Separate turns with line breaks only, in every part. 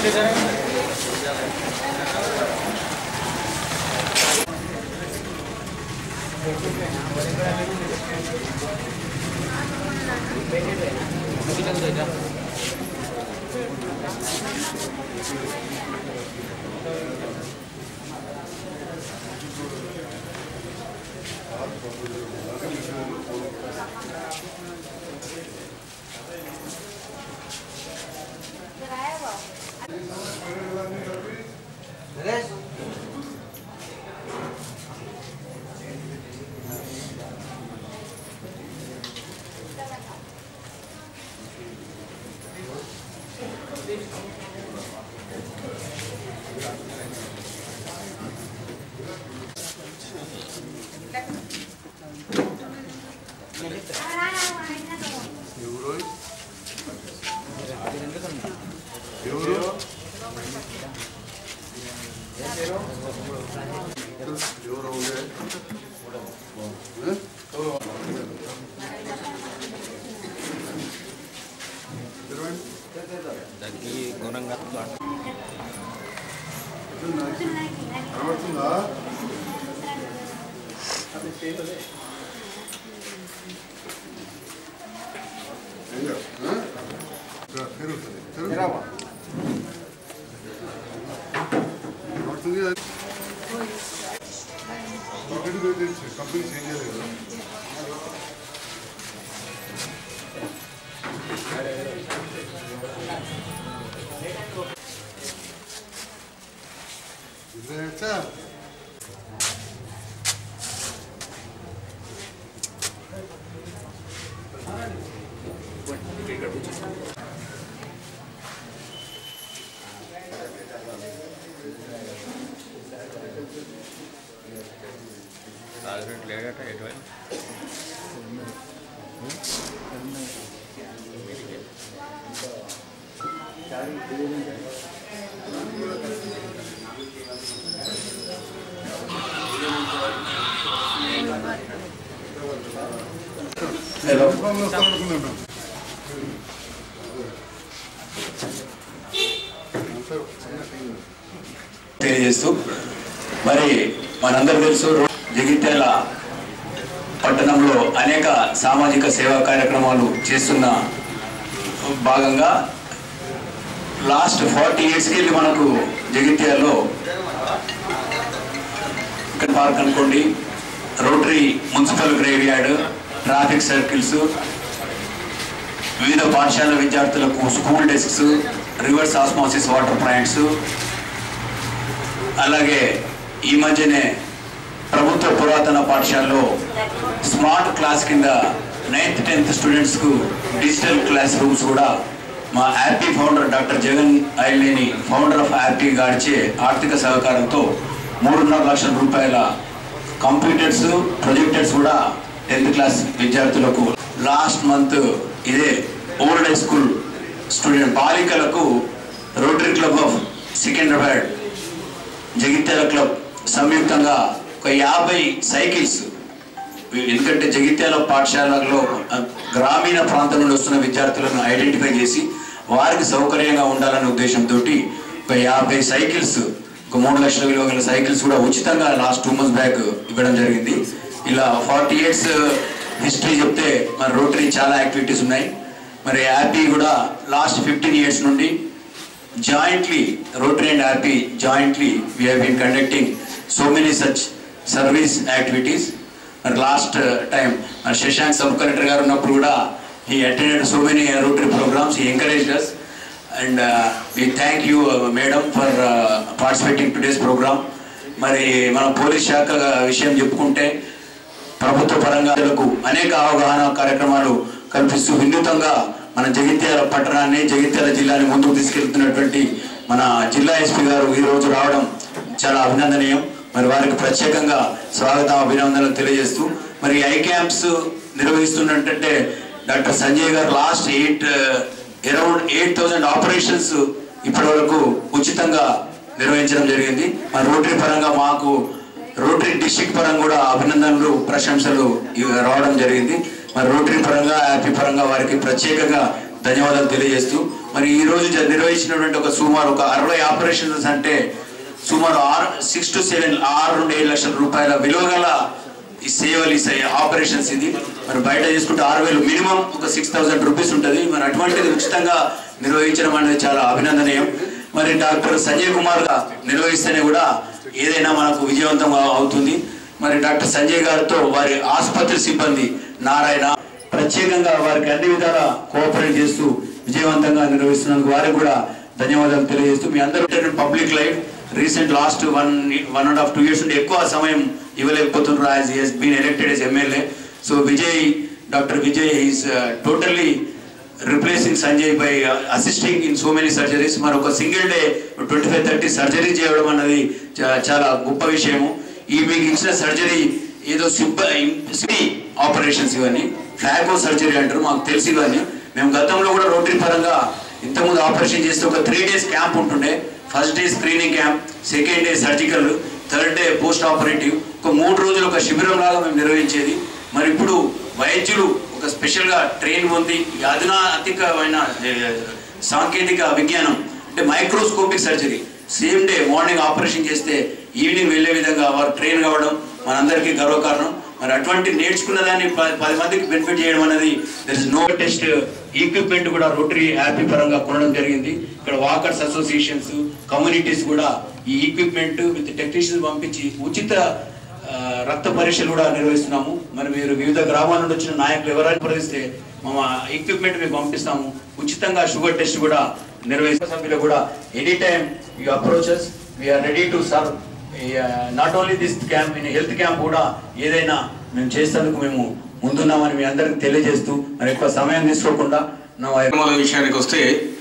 ఎవరు ఎవరు ఎవరు ఉండే
దగ్గి గుణంగా
కనబడుతుందా ఏం కాదు, ఆ? ఇక్కడ తిరుగుతుంది తిరుగుతుంది కనబడుతుంది కదా? ఇక్కడికి పోయి తెచ్చు, కంపెనీ చేంజ్ చేయలేదు కదా ఇదేచ్చా
తాగినట్టు లేదట ఎటువంటి
హలో అనుకున్నాను
తెలియజేస్తూ మరి మనందరూ తెలుసు జగిత్యాల పట్టణంలో అనేక సామాజిక సేవా కార్యక్రమాలు చేస్తున్న భాగంగా లాస్ట్ ఫార్టీ ఇయర్స్కి వెళ్ళి మనకు జగిత్యాలలో ఇక్కడ పార్క్ అనుకోండి Rotary municipal graveyard traffic circles వివిధ పాఠశాల విద్యార్థులకు school desks reverse osmosis water plants అలాగే ఈ మధ్యనే ప్రభుత్వ పురాతన పాఠశాలలో స్మార్ట్ క్లాస్ కింద నైన్త్ టెన్త్ స్టూడెంట్స్కు డిజిటల్ క్లాస్ రూమ్స్ కూడా మా Happy founder doctor Jagan Aileni founder of Happy గారిచే ఆర్థిక సహకారంతో మూడున్నర లక్షల రూపాయల కంప్యూటర్స్ ప్రొజెక్టర్స్ కూడా టెన్త్ క్లాస్ విద్యార్థులకు లాస్ట్ మంత్ ఇదే ఓల్డ్ హై స్కూల్ స్టూడెంట్ బాలికలకు Rotary Club of Secunderabad Jagtial club సంయుక్తంగా ఒక యాభై సైకిల్స్ ఎందుకంటే జగిత్యాల పాఠశాలలో ఆ, గ్రామీణ ప్రాంతం నుండి వస్తున్న విద్యార్థులను ఐడెంటిఫై చేసి వారికి సౌకర్యంగా ఉండాలనే ఉద్దేశంతో ఒక యాభై సైకిల్స్ ఒక మూడు లక్షల విలువ గల సైకిల్స్ కూడా ఉచితంగా లాస్ట్ టూ మంత్స్ బ్యాక్ ఇవ్వడం జరిగింది ఇలా ఫార్టీ ఇయర్స్ హిస్టరీ చెప్తే మన రోటరీ చాలా యాక్టివిటీస్ ఉన్నాయి మరి యాపీ కూడా లాస్ట్ ఫిఫ్టీన్ ఇయర్స్ నుండి jointly rotary and rp jointly we have been conducting so many such service activities మరి లాస్ట్ టైం మరి శశాంక్ సబ్ కలెక్టర్ గారు ఉన్నప్పుడు కూడా he attended so many Rotary programmes he encourage us and we thank you madam for participating today's programme మరి మన police శాఖ విషయం చెప్పుకుంటే ప్రభుత్వ పరంగా ప్రజలకు అనేక అవగాహన కార్యక్రమాలు కల్పిస్తూ వినూతంగా మన జగిత్యాల పట్టణాన్ని జగిత్యాల జిల్లాని ముందుకు తీసుకెళ్తున్నటువంటి మన జిల్లా ఎస్పీ గారు ఈ రోజు రావడం చాలా అభినందనీయం మరి వారికి ప్రత్యేకంగా స్వాగతం అభినందనలు తెలియజేస్తూ మరి ఐ క్యాంప్స్ నిర్వహిస్తున్నట్టే డాక్టర్ సంజయ్ గారు last eight around eight thousand operations ఇప్పటి వరకు ఉచితంగా నిర్వహించడం జరిగింది మరి రోటరీ పరంగా మాకు రోటరీ డిస్టిక్ పరంగా కూడా అభినందనలు ప్రశంసలు ఇవి రావడం జరిగింది మరి రోటరీ పరంగా హ్యాపీ పరంగా వారికి ప్రత్యేకంగా ధన్యవాదాలు తెలియజేస్తూ మరి ఈ రోజు జ- నిర్వహించినటువంటి ఒక సుమారు ఒక అరవై ఆపరేషన్స్ అంటే సుమారు ఆరు సిక్స్ టు సెవెన్ ఆరు నుండి ఏడు లక్షల రూపాయల విలువ గల ఈ సేవలు ఈ ఆపరేషన్స్ ఇది మరి బయట తీసుకుంటే ఆరు వేలు మినిమం ఒక సిక్స్ థౌసండ్ రూపీస్ ఉంటుంది మరి అటువంటిది ఉచితంగా నిర్వహించడం అనేది చాలా అభినందనీయం మరి డాక్టర్ సంజయ్ కుమార్ గా నిర్వహిస్తేనే కూడా ఏదైనా మనకు విజయవంతం అవుతుంది మరి డాక్టర్ సంజయ్ గారితో వారి ఆసుపత్రి సిబ్బంది నారాయణ ప్రత్యేకంగా వారికి అన్ని విధాల కోఆపరేట్ చేస్తూ విజయవంతంగా నిర్వహిస్తున్నందుకు వారికి కూడా ధన్యవాదాలు తెలియజేస్తూ మీ అందరూ public life recent last one one and half two years నుండి ఎక్కువ సమయం ఇవ్వలేకపోతున్నారు as he's been elected as MLA so Vijay doctor Vijay is totally replacing Sanjay by assisting in so many surgeries మరి ఒక single day twenty five thirty surgery చేయడం అన్నది చా- చాలా గొప్ప విషయము ఈ మీకు ఇచ్చిన సర్జరీ ఏదో సింపుల్ ఆపరేషన్స్ ఇవన్నీ ఫ్యాగో సర్జరీ అంటారు మాకు తెలిసి ఇవన్నీ మేము గతంలో కూడా రోటరీ పరంగా ఇంతకుముందు ఆపరేషన్ చేస్తే ఒక త్రీ డేస్ క్యాంప్ ఉంటుండే first day screening camp second day surgical third day post operative ఒక మూడు రోజులు ఒక శిబిరం లాగా మేము నిర్వహించేది మరి ఇప్పుడు వైద్యులు ఒక స్పెషల్గా ట్రైన్ పొంది ఈ అధునాతికమైన ఏ, సాంకేతిక విజ్ఞానం అంటే microscopic surgery same day morning operation చేస్తే ఈవినింగ్ వెళ్ళే విధంగా వారు ట్రైన్ కావడం మనందరికీ గర్వకారణం మరి అటువంటి నేర్చుకున్న దాన్ని ప- పది మందికి బెనిఫిట్ చేయడం అనేది there is no test equipment కూడా రోటరీ యాపీ పరంగా కొనడం జరిగింది ఇక్కడ వాకర్స్ అసోసియేషన్స్ కమ్యూనిటీస్ కూడా ఈ ఈక్విప్మెంట్ విత్ టెక్నీషియన్స్ పంపించి ఉచిత ఆ, రక్త పరీక్షలు కూడా నిర్వహిస్తున్నాము మరి మీరు వివిధ గ్రామాల నుండి వచ్చిన నాయకులు ఎవరైనా ప్రవేశిస్తే మా ఎక్విప్మెంట్ మీకు పంపిస్తాము ఉచితంగా షుగర్ టెస్ట్ కూడా నిర్వహిస్తున్న సభ్యులు కూడా any time you approaches we are ready to serve not only this camp in health camp కూడా ఏదైనా మేము చేసేందుకు మేము ముందున్నామని మీ అందరికి తెలియజేస్తూ మరి ఎక్కువ సమయం తీసుకోకుండా నా
కార్యక్రమాల విషయానికి వస్తే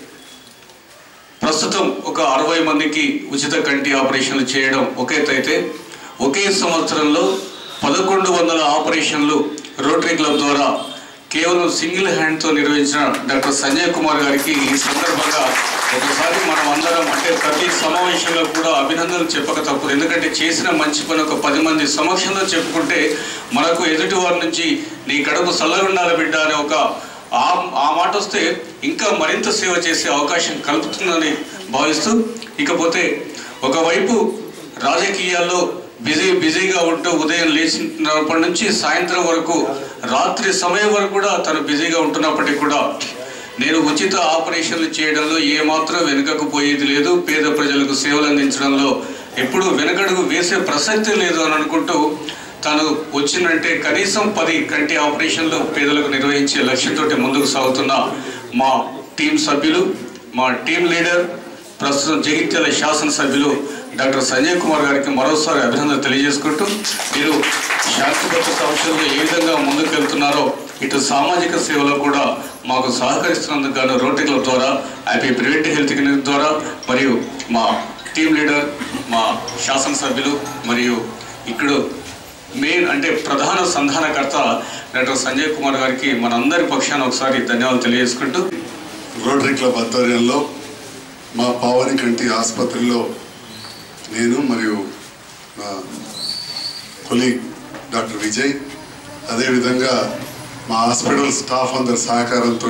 ప్రస్తుతం ఒక అరవై మందికి ఉచిత కంటి ఆపరేషన్లు చేయడం ఒక ఎత్తు అయితే ఒకే సంవత్సరంలో పదకొండు వందల ఆపరేషన్లు రోటరీ క్లబ్ ద్వారా కేవలం సింగిల్ హ్యాండ్తో నిర్వహించిన డాక్టర్ సంజయ్ కుమార్ గారికి ఈ సందర్భంగా ఒకసారి మనం అందరం అంటే ప్రతి సమావేశంలో కూడా అభినందనలు చెప్పక తప్పదు ఎందుకంటే చేసిన మంచి పని ఒక పది మంది సమక్షంలో చెప్పుకుంటే మనకు ఎదుటి వారి నుంచి నీ కడుపు చల్లగుండాలి బిడ్డ అనే ఒక ఆ ఆ మాట వస్తే ఇంకా మరింత సేవ చేసే అవకాశం కలుపుతుందని భావిస్తూ ఇకపోతే ఒకవైపు రాజకీయాల్లో బిజీ బిజీగా ఉంటూ ఉదయం లేచినప్పటి నుంచి సాయంత్రం వరకు రాత్రి సమయం వరకు కూడా తను బిజీగా ఉంటున్నప్పటికీ కూడా నేను ఉచిత ఆపరేషన్లు చేయడంలో ఏమాత్రం వెనుకకు పోయేది లేదు పేద ప్రజలకు సేవలు అందించడంలో ఎప్పుడు వెనకడుగు వేసే ప్రసక్తి లేదు అని అనుకుంటూ తను వచ్చిందంటే కనీసం పది కంటి ఆపరేషన్లు పేదలకు నిర్వహించే లక్ష్యంతో ముందుకు సాగుతున్న మా టీం సభ్యులు మా టీం లీడర్ ప్రస్తుతం జగిత్యాల శాసనసభ్యులు డాక్టర్ సంజయ్ కుమార్ గారికి మరోసారి అభినందన తెలియజేసుకుంటూ మీరు శాంతి భద్రత అంశంలో ఏ విధంగా ముందుకు వెళ్తున్నారో ఇటు సామాజిక సేవలో కూడా మాకు సహకరిస్తున్నందుకు గాను రోటరీ క్లబ్ ద్వారా హ్యాపీ ప్రైవేట్ హెల్త్ క్లినిక్ ద్వారా మరియు మా టీం లీడర్ మా శాసనసభ్యులు మరియు ఇక్కడ మెయిన్ అంటే ప్రధాన సంధానకర్త డాక్టర్ సంజయ్ కుమార్ గారికి మనందరి పక్షాన ఒకసారి ధన్యవాదాలు తెలియజేసుకుంటూ
రోటరీ క్లబ్ ఆధ్వర్యంలో మా పావని కంటి ఆసుపత్రిలో నేను మరియు నా కొలీగ్ డాక్టర్ విజయ్ అదేవిధంగా మా హాస్పిటల్ స్టాఫ్ అందరి సహకారంతో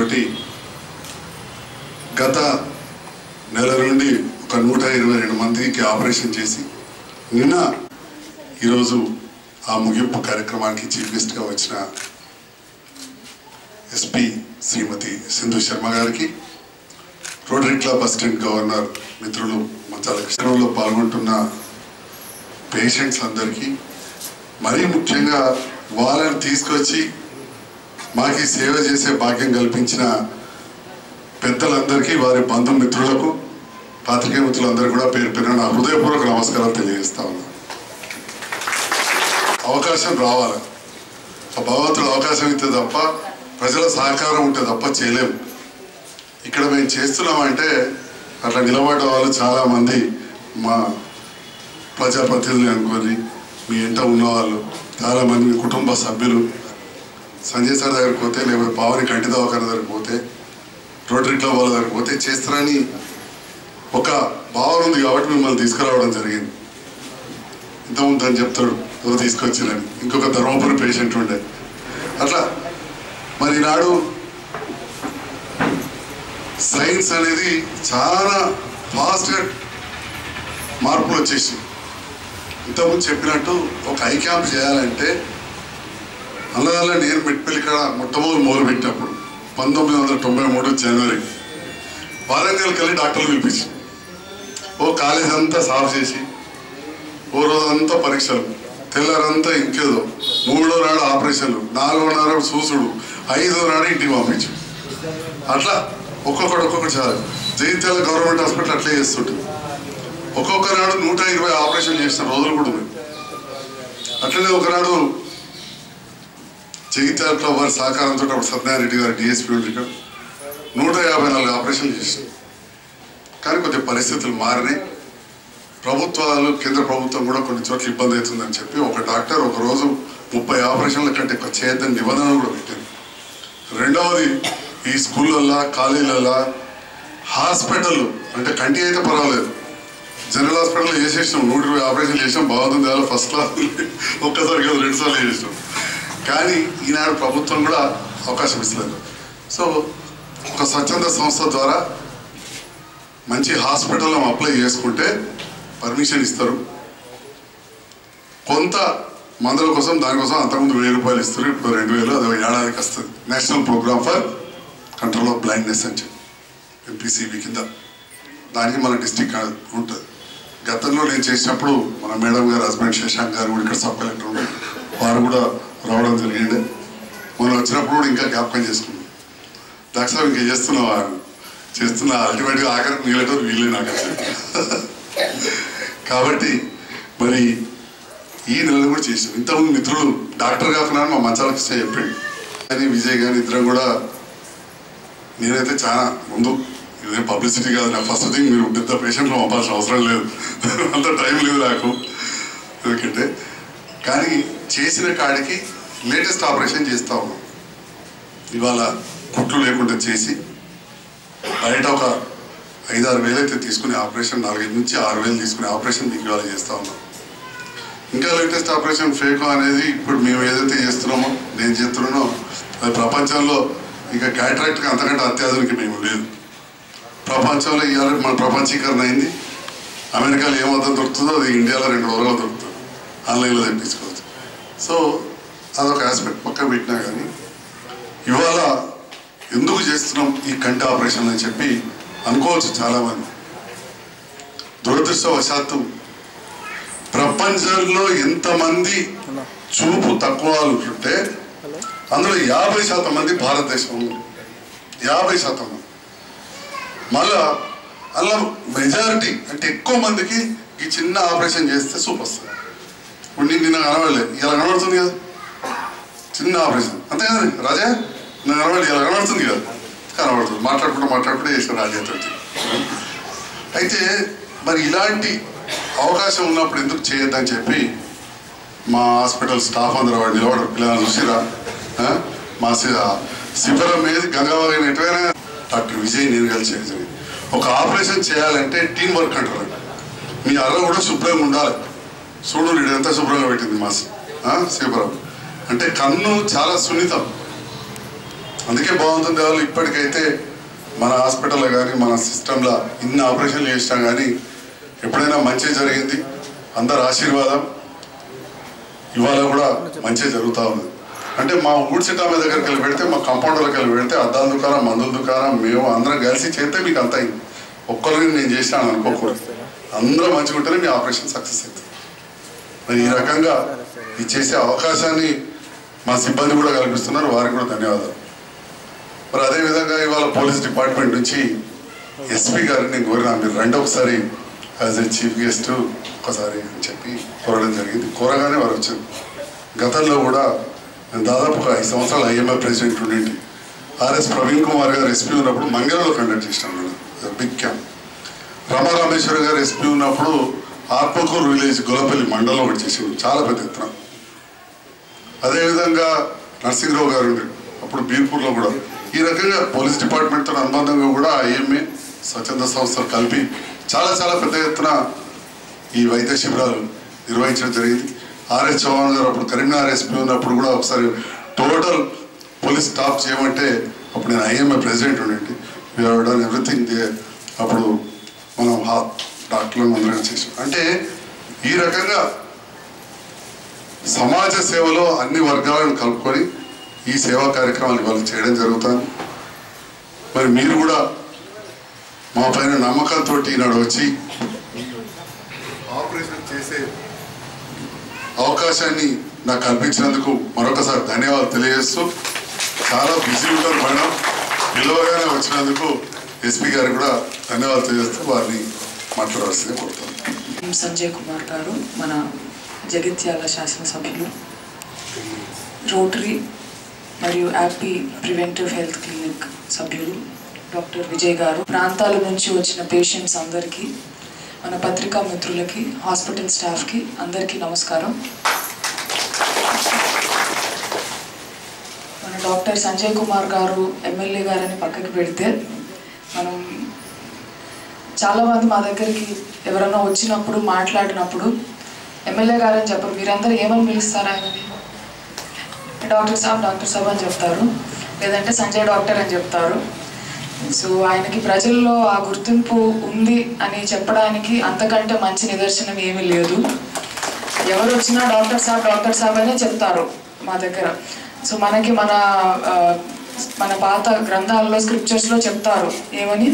గత నెల నుండి ఒక నూట ఇరవై రెండు మందికి ఆపరేషన్ చేసి నిన్న ఈరోజు ఆ ముగింపు కార్యక్రమానికి చీఫ్ గెస్ట్గా వచ్చిన ఎస్పీ శ్రీమతి సింధు శర్మ గారికి రోటరీ క్లబ్ అసిస్టెంట్ గవర్నర్ మిత్రులు మంచాల కృష్ణంలో పాల్గొంటున్న పేషెంట్స్ అందరికీ మరీ ముఖ్యంగా వాళ్ళని తీసుకొచ్చి మాకు ఈ సేవ చేసే భాగ్యం కల్పించిన పెద్దలందరికీ వారి బంధుమిత్రులకు పాత్రికేయ మిత్రులందరూ కూడా పేరు పేరున నా హృదయపూర్వక నమస్కారాలు తెలియజేస్తా ఉన్నా అవకాశం రావాలి ఆ భగవంతుడు అవకాశం ఇస్తే తప్ప ప్రజల సహకారం ఉంటే తప్ప చేయలేము ఇక్కడ మేము చేస్తున్నామంటే అట్లా నిలబడ్డ వాళ్ళు చాలా మంది మా ప్రజాప్రతినిధులు అనుకొని మీ ఇంట ఉన్నవాళ్ళు చాలా మంది మీ కుటుంబ సభ్యులు సంజయ్ సార్ దగ్గరికి పోతే లేకపోతే పావని కంటి దవాఖాన దగ్గరికి పోతే రోటరీ క్లబ్ వాళ్ళ దగ్గరికి పోతే చేస్తారని ఒక భావన ఉంది కాబట్టి మిమ్మల్ని తీసుకురావడం జరిగింది ఇంతకుముందు అని చెప్తాడు ఎవరు తీసుకొచ్చారని ఇంకొక ధర్మపురి పేషెంట్ ఉండే అట్లా మరి ఈనాడు సైన్స్ అనేది చాలా ఫాస్ట్గా మార్పులు వచ్చేసి ఇంతకుముందు చెప్పినట్టు ఒక ఐ క్యాంప్ చేయాలంటే అందువల్ల నేను మెట్పల్లి కాడ మొట్టమొదటి మొదలు పెట్టినప్పుడు పంతొమ్మిది వందల తొంభై మూడు జనవరి వరంగల్కి వెళ్ళి డాక్టర్లు పిలిపించి ఓ కాలేజ్ అంతా సాఫ్ చేసి ఓ రోజంతా పరీక్షలు తెల్లారంతా ఇంకేదో మూడో నాడు ఆపరేషన్లు నాలుగో నాడు చూసుడు ఐదో నాడు ఇంటికి పంపించు అట్లా ఒక్కొక్కటి ఒక్కొక్కటి చాలా జగిత్యాల గవర్నమెంట్ హాస్పిటల్ అట్లే చేస్తుంటుంది ఒక్కొక్క నాడు నూట ఇరవై ఆపరేషన్ చేసిన రోజులు కూడా ఉన్నాయి అట్లనే ఒకనాడు జగిత్యాల క్లబ్ వారి సహకారంతో అప్పుడు సత్యనారాయణ గారు డిఎస్పీ ఉండి ఇక్కడ నూట యాభై నాలుగు ఆపరేషన్లు చేసినాం కానీ కొద్దిగా పరిస్థితులు మారినాయి ప్రభుత్వాలు కేంద్ర ప్రభుత్వం కూడా కొన్ని చోట్ల ఇబ్బంది అవుతుందని చెప్పి ఒక డాక్టర్ ఒక రోజు ముప్పై ఆపరేషన్ల కంటే ఎక్కువ చేయొద్దని నిబంధనలు కూడా పెట్టింది రెండవది ఈ స్కూళ్ళల్లో కాలేజీలల్లో హాస్పిటల్ అంటే కంటి అయితే పర్వాలేదు జనరల్ హాస్పిటల్లో చేసేసినాం నూట ఇరవై ఆపరేషన్ చేసినాం బాగుంది అలా ఫస్ట్ క్లాస్ ఒక్కసారి కాదు రెండు సార్లు చేసినాం కానీ ఈనాడు ప్రభుత్వం కూడా అవకాశం ఇస్తలేదు సో ఒక స్వచ్ఛంద సంస్థ ద్వారా మంచి హాస్పిటల్లో అప్లై చేసుకుంటే పర్మిషన్ ఇస్తారు కొంత మందుల కోసం దానికోసం అంతకుముందు వెయ్యి రూపాయలు ఇస్తారు ఇప్పుడు రెండు వేలు అది ఒక ఏడాదికి వస్తుంది national programme for control of blindness అని చెప్పి ఎంపీసీబీ కింద దానికి మన డిస్టిక్ ఉంటుంది గతంలో నేను చేసినప్పుడు మన మేడం గారు హస్బెండ్ శశాంక్ గారు కూడా ఇక్కడ సబ్ కలెక్టర్ ఉండే వారు కూడా రావడం జరిగింది మనం వచ్చినప్పుడు కూడా ఇంకా జ్ఞాపకం చేసుకున్నాం దాక్షా ఇంకా చేస్తున్నావా చేస్తున్నా అల్టిమేట్గా ఆఖరికి మిగిలేటో వీళ్ళే నాకు కాబట్టి మరి ఈ నెలలో కూడా చేసాం ఇంతకుముందు మిత్రులు డాక్టర్ కాకుండా మా మంచాలకు ఇస్తే చెప్పాడు కానీ విజయ్ కానీ ఇద్దరం కూడా నేనైతే చాలా ముందు ఇదే పబ్లిసిటీ కాదు నా ఫస్ట్ థింగ్ మీరు పెద్ద పేషెంట్లో పంపాల్సిన అవసరం లేదు అంత టైం లేదు నాకు ఎందుకంటే కానీ చేసిన కాడికి లేటెస్ట్ ఆపరేషన్ చేస్తా ఉన్నాం ఇవాళ కుట్లు లేకుండా చేసి బయట ఒక ఐదారు వేలు అయితే తీసుకునే ఆపరేషన్ నాలుగైదు నుంచి ఆరు వేలు తీసుకునే ఆపరేషన్ మీకు ఇవాళ చేస్తా ఉన్నాం ఇంకా లేటెస్ట్ ఆపరేషన్ ఫేకో అనేది ఇప్పుడు మేము ఏదైతే చేస్తున్నామో నేను చేస్తున్నానో అది ప్రపంచంలో ఇంకా క్యాటరాక్ట్కి అంతకంటే అత్యాధునిక మేము లేదు ప్రపంచంలో ఇవాళ మన ప్రపంచీకరణ అయింది అమెరికాలో ఏమవుతుందో దొరుకుతుందో అది ఇండియాలో రెండు రోజుల్లో దొరుకుతుంది ఆన్లైన్లో తెప్పించుకోవచ్చు సో అదొక ఆస్పెక్ట్ పక్కన పెట్టినా కానీ ఇవాళ ఎందుకు చేస్తున్నాం ఈ కంటి ఆపరేషన్ అని చెప్పి అనుకోవచ్చు చాలామంది దురదృష్టవశాత్తు ప్రపంచంలో ఎంతమంది చూపు తక్కువ వాళ్ళు ఉంటే అందులో యాభై శాతం మంది భారతదేశంలో ఉన్నారు. యాభై శాతం మంది మళ్ళా అలా మెజారిటీ అంటే ఎక్కువ మందికి ఈ చిన్న ఆపరేషన్ చేస్తే సూప్ వస్తుంది ఇప్పుడు నేను నిన్న కనబడలేదు ఇలా కనబడుతుంది కదా చిన్న ఆపరేషన్ అంతే కదా రాజా నేను కనబడి ఇలా కనబడుతుంది కదా కనబడుతుంది మాట్లాడుకుంటూ మాట్లాడుకుంటూ చేసిన రాజాతో అయితే మరి ఇలాంటి అవకాశం ఉన్నప్పుడు ఎందుకు చేయొద్దని చెప్పి మా హాస్పిటల్ స్టాఫ్ అందరూ వాడు నిలబడరు పిల్లలు చూసిరా ఆ? మా సి- శిబిరం మీద గంగావరం ఎటువైనా డాక్టర్ విజయ్ నేను కలిసి జరిగింది ఒక ఆపరేషన్ చేయాలంటే టీం వర్క్ అంటారు మీ అర్ర కూడా శుభ్రంగా ఉండాలి చూడు ఇది ఎంత శుభ్రంగా పెట్టింది మా సి- ఆ? శిబిరం అంటే కన్ను చాలా సున్నితం అందుకే బాగుంటుంది వాళ్ళు ఇప్పటికైతే మన హాస్పిటల్లో కానీ మన సిస్టంలో ఇన్ని ఆపరేషన్లు చేసినా కానీ ఎప్పుడైనా మంచి జరిగింది అందరు ఆశీర్వాదం ఇవాళ కూడా మంచి జరుగుతూ ఉంది అంటే మా ఊడ్చిటామె దగ్గరికి వెళ్ళి పెడితే మా కంపౌండర్కి వెళ్ళి పెడితే అద్దాల దుకాణం మందుల దుకాణం మేము అందరం కలిసి చేస్తే మీకు అంత అయింది ఒక్కరిని నేను చేసినాను అనుకోకూడదు అందరూ మంచిగా ఉంటేనే మీ ఆపరేషన్ సక్సెస్ అవుతుంది మరి ఈ రకంగా ఇది చేసే అవకాశాన్ని మా సిబ్బంది కూడా కల్పిస్తున్నారు వారికి కూడా ధన్యవాదాలు మరి అదేవిధంగా ఇవాళ పోలీస్ డిపార్ట్మెంట్ నుంచి ఎస్పీ గారిని నేను కోరినా మీరు రండి ఒకసారి యాజ్ ఎ చీఫ్ గెస్ట్ ఒకసారి అని చెప్పి కోరడం జరిగింది కోరగానే వారు వచ్చారు గతంలో కూడా నేను దాదాపు ఒక ఐదు సంవత్సరాలు ఐఎంఏ ప్రెసిడెంట్ ఉండింటి ఆర్ఎస్ ప్రవీణ్ కుమార్ గారు ఎస్పీ ఉన్నప్పుడు మంగళలో కండక్ట్ చేసినాం నేను బిగ్ క్యాంప్ రమా రామేశ్వర గారు ఎస్పీ ఉన్నప్పుడు ఆత్మకూరు విలేజ్ గొల్లపల్లి మండలం ఒకటి చేసిండు చాలా పెద్ద ఎత్తున అదేవిధంగా నరసింహరావు గారు ఉండే అప్పుడు బీర్పూర్లో కూడా ఈ రకంగా పోలీస్ డిపార్ట్మెంట్తో అనుబంధంగా కూడా ఐఎంఏ స్వచ్ఛంద సంస్థలు కలిపి చాలా చాలా పెద్ద ఎత్తున ఈ వైద్య శిబిరాలు నిర్వహించడం జరిగింది ఆర్ఎస్ చౌహాన్ గారు అప్పుడు కరీంనగర్ ఎస్పీ ఉన్నప్పుడు కూడా ఒకసారి టోటల్ పోలీస్ స్టాప్ చేయమంటే అప్పుడు నేను ఐఎంఏ ప్రెసిడెంట్ ఉండండి we have done everything they అప్పుడు మనం హా- డాక్టర్లను అందరం చేసాం అంటే ఈ రకంగా సమాజ సేవలో అన్ని వర్గాలను కలుపుకొని ఈ సేవా కార్యక్రమాలు ఇవాళ చేయడం జరుగుతుంది మరి మీరు కూడా మా పైన నమ్మకంతో ఈనాడు వచ్చి ఆపరేషన్ చేసే అవకాశాన్ని నాకు కల్పించినందుకు మరొకసారి ధన్యవాదాలు తెలియజేస్తూ చాలా బిజీ ఉంటారు మేడం పిలవగానే వచ్చినందుకు ఎస్పీ గారికి కూడా ధన్యవాదాలు తెలియజేస్తూ వారిని మాట్లాడవలసింది కోరుతాను
సంజయ్ కుమార్ గారు మన జగిత్యాల శాసనసభ్యులు రోటరీ మరియు యాపీ ప్రివెంటివ్ హెల్త్ క్లినిక్ సభ్యులు డాక్టర్ విజయ్ గారు ప్రాంతాల నుంచి వచ్చిన పేషెంట్స్ అందరికీ మన పత్రికా మిత్రులకి హాస్పిటల్ స్టాఫ్కి అందరికీ నమస్కారం మన డాక్టర్ సంజయ్ కుమార్ గారు ఎమ్మెల్యే గారని పక్కకి పెడితే మనం చాలా మంది మా దగ్గరికి ఎవరైనా వచ్చినప్పుడు మాట్లాడినప్పుడు ఎమ్మెల్యే గారు అని చెప్పరు మీరందరూ ఏమని పిలుస్తారు ఆయనని డాక్టర్ సాబ్ డాక్టర్ సాబ్ అని చెప్తారు లేదంటే సంజయ్ డాక్టర్ అని చెప్తారు సో ఆయనకి ప్రజల్లో ఆ గుర్తింపు ఉంది అని చెప్పడానికి అంతకంటే మంచి నిదర్శనం ఏమీ లేదు ఎవరు వచ్చినా డాక్టర్ సాబ్ డాక్టర్ సాబ్ అనే చెప్తారు మా దగ్గర సో మనకి మన ఆ, మన పాత గ్రంథాల్లో స్క్రిప్చర్స్లో చెప్తారు ఏమని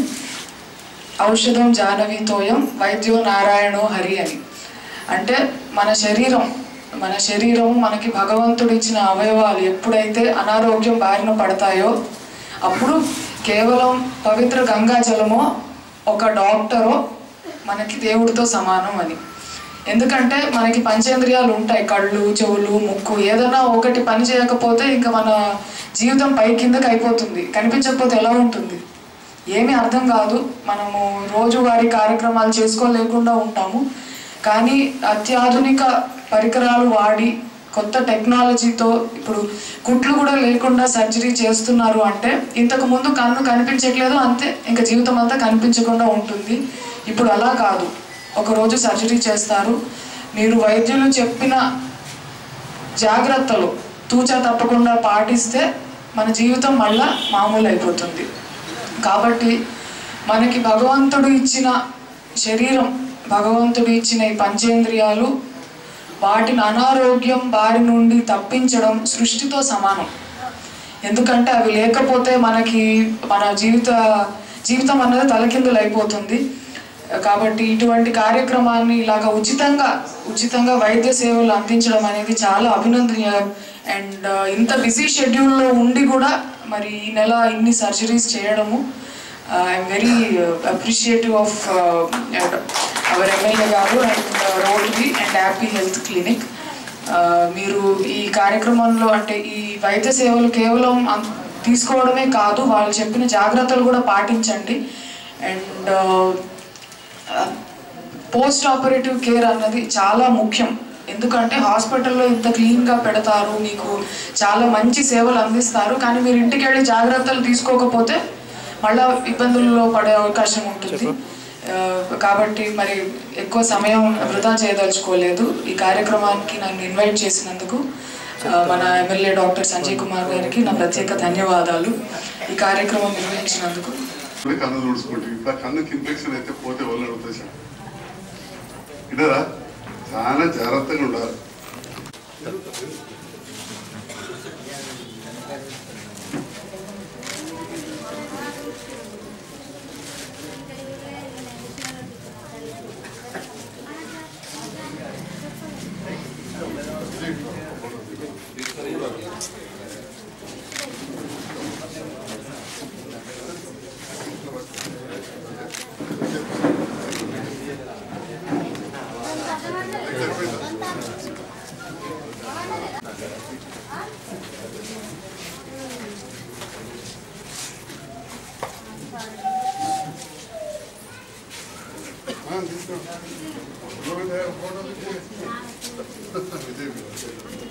ఔషధం జానవీతోయం వైద్యో నారాయణో హరి అని అంటే మన శరీరం మన శరీరం మనకి భగవంతుడు ఇచ్చిన అవయవాలు ఎప్పుడైతే అనారోగ్యం బారిన పడతాయో అప్పుడు కేవలం పవిత్ర గంగా జలమో ఒక డాక్టరో మనకి దేవుడితో సమానం అని ఎందుకంటే మనకి పంచేంద్రియాలు ఉంటాయి కళ్ళు చెవులు ముక్కు ఏదైనా ఒకటి పని చేయకపోతే ఇంకా మన జీవితం పై కిందకి అయిపోతుంది కనిపించకపోతే ఎలా ఉంటుంది ఏమీ అర్థం కాదు మనము రోజువారీ కార్యక్రమాలు చేసుకోలేకుండా ఉంటాము కానీ అత్యాధునిక పరికరాలు వాడి కొత్త టెక్నాలజీతో ఇప్పుడు కుట్లు కూడా లేకుండా సర్జరీ చేస్తున్నారు అంటే ఇంతకు ముందు కన్ను కనిపించట్లేదు అంతే ఇంకా జీవితం అంతా కనిపించకుండా ఉంటుంది ఇప్పుడు అలా కాదు ఒకరోజు సర్జరీ చేస్తారు మీరు వైద్యులు చెప్పిన జాగ్రత్తలు తూచా తప్పకుండా పాటిస్తే మన జీవితం మళ్ళా మామూలు అయిపోతుంది కాబట్టి మనకి భగవంతుడు ఇచ్చిన శరీరం భగవంతుడు ఇచ్చిన ఈ పంచేంద్రియాలు వాటిని అనారోగ్యం బారి నుండి తప్పించడం సృష్టితో సమానం ఎందుకంటే అవి లేకపోతే మనకి మన జీవిత జీవితం అన్నది తలకిందులు అయిపోతుంది కాబట్టి ఇటువంటి కార్యక్రమాన్ని ఇలాగ ఉచితంగా ఉచితంగా వైద్య సేవలు అందించడం అనేది చాలా అభినందనీయం అండ్ ఇంత బిజీ షెడ్యూల్లో ఉండి కూడా మరి ఈ నెల ఇన్ని సర్జరీస్ చేయడము I'm very appreciative of our MLA గారు and Rotary and Happy health clinic మీరు ఈ కార్యక్రమంలో అంటే ఈ వైద్య సేవలు కేవలం అం- తీసుకోవడమే కాదు వాళ్ళు చెప్పిన జాగ్రత్తలు కూడా పాటించండి అండ్ పోస్ట్ ఆపరేటివ్ కేర్ అన్నది చాలా ముఖ్యం ఎందుకంటే హాస్పిటల్లో ఇంత క్లీన్గా పెడతారు మీకు చాలా మంచి సేవలు అందిస్తారు కానీ మీరు ఇంటికి వెళ్ళి జాగ్రత్తలు తీసుకోకపోతే మళ్ళా ఇబ్బందుల్లో పడే అవకాశం ఉంటుంది ఆ, కాబట్టి మరి ఎక్కువ సమయం వృధా చేయదలుచుకోలేదు ఈ కార్యక్రమానికి నన్ను ఇన్వైట్ చేసినందుకు ఆ, మన ఎమ్మెల్యే డాక్టర్ సంజయ్ కుమార్ గారికి నా ప్రత్యేక ధన్యవాదాలు ఈ కార్యక్రమం నిర్వహించినందుకు
ఇప్పుడు కన్ను తుడుచుకుంటే ఇప్పుడు కన్నుకి ఇన్ఫెక్షన్ అయితే పోతే వాళ్ళు అడుగుతాయి ఇడరా చాలా జాగ్రత్తగా ఉండాలి ఆ, తీసుకో. ఫోటో తీసుకో. విజయ్ గారు.